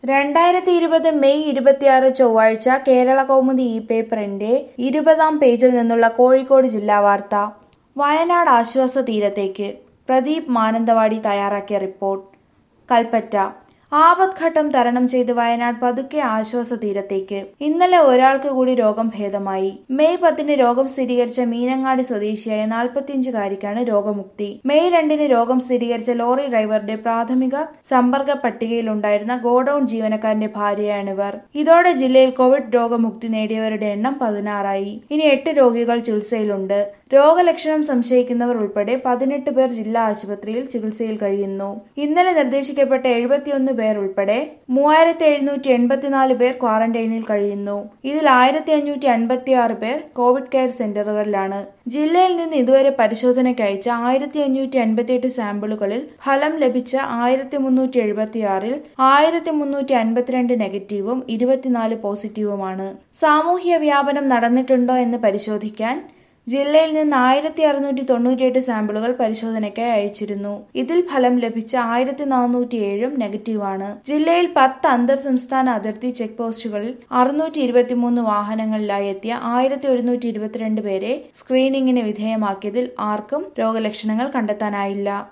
രണ്ടായിരത്തി ഇരുപത് മെയ് ഇരുപത്തിയാറ് ചൊവ്വാഴ്ച കേരള കൗമുദി ഇ പേപ്പറിന്റെ ഇരുപതാം പേജിൽ നിന്നുള്ള കോഴിക്കോട് ജില്ലാ വാർത്ത വയനാട് ആശ്വാസ തീരത്തേക്ക് പ്രദീപ് മാനന്തവാടി തയ്യാറാക്കിയ റിപ്പോർട്ട് കൽപ്പറ്റ ആപത്ഘട്ടം തരണം ചെയ്ത് വയനാട് പതുക്കെ ആശ്വാസ തീരത്തേക്ക് ഇന്നലെ ഒരാൾക്ക് കൂടി രോഗം ഭേദമായി മെയ് പത്തിന് രോഗം സ്ഥിരീകരിച്ച മീനങ്ങാടി സ്വദേശിയായ നാൽപ്പത്തിയഞ്ചുകാരിക്കാണ് രോഗമുക്തി മെയ് രണ്ടിന് രോഗം സ്ഥിരീകരിച്ച ലോറി ഡ്രൈവറുടെ പ്രാഥമിക സമ്പർക്ക പട്ടികയിലുണ്ടായിരുന്ന ഗോഡൌൺ ജീവനക്കാരന്റെ ഭാര്യയാണിവർ ഇതോടെ ജില്ലയിൽ കോവിഡ് രോഗമുക്തി നേടിയവരുടെ എണ്ണം പതിനാറായി ഇനി എട്ട് രോഗികൾ ചികിത്സയിലുണ്ട് രോഗലക്ഷണം സംശയിക്കുന്നവർ ഉൾപ്പെടെ പതിനെട്ട് പേർ ജില്ലാ ആശുപത്രിയിൽ ചികിത്സയിൽ കഴിയുന്നു ഇന്നലെ നിർദ്ദേശിക്കപ്പെട്ട എഴുപത്തിയൊന്ന് പേർ ഉൾപ്പെടെ മൂവായിരത്തി എഴുന്നൂറ്റി എൺപത്തിനാല് പേർ ക്വാറന്റൈനിൽ കഴിയുന്നു ഇതിൽ ആയിരത്തി അഞ്ഞൂറ്റി അൻപത്തി ആറ് പേർ കോവിഡ് കെയർ സെന്ററുകളിലാണ് ജില്ലയിൽ നിന്ന് ഇതുവരെ പരിശോധനയ്ക്ക് അയച്ച ആയിരത്തി അഞ്ഞൂറ്റി അൻപത്തിയെട്ട് സാമ്പിളുകളിൽ ഫലം ലഭിച്ച ആയിരത്തി മുന്നൂറ്റി എഴുപത്തി ആറിൽ ആയിരത്തി മുന്നൂറ്റി അൻപത്തിരണ്ട് നെഗറ്റീവും ഇരുപത്തിനാല് പോസിറ്റീവുമാണ് സാമൂഹ്യ വ്യാപനം നടന്നിട്ടുണ്ടോ എന്ന് പരിശോധിക്കാൻ ജില്ലയിൽ നിന്ന് ആയിരത്തി അറുന്നൂറ്റി തൊണ്ണൂറ്റിയെട്ട് സാമ്പിളുകൾ പരിശോധനയ്ക്കായി അയച്ചിരുന്നു ഇതിൽ ഫലം ലഭിച്ച ആയിരത്തി നാനൂറ്റി ഏഴും നെഗറ്റീവാണ് ജില്ലയിൽ പത്ത് അന്തർ സംസ്ഥാന അതിർത്തി ചെക്ക് പോസ്റ്റുകളിൽ അറുന്നൂറ്റി ഇരുപത്തിമൂന്ന് വാഹനങ്ങളിലായി എത്തിയ ആയിരത്തി ഒരുന്നൂറ്റി ഇരുപത്തിരണ്ട് പേരെ സ്ക്രീനിങ്ങിന് വിധേയമാക്കിയതിൽ ആർക്കും രോഗലക്ഷണങ്ങൾ കണ്ടെത്താനായില്ല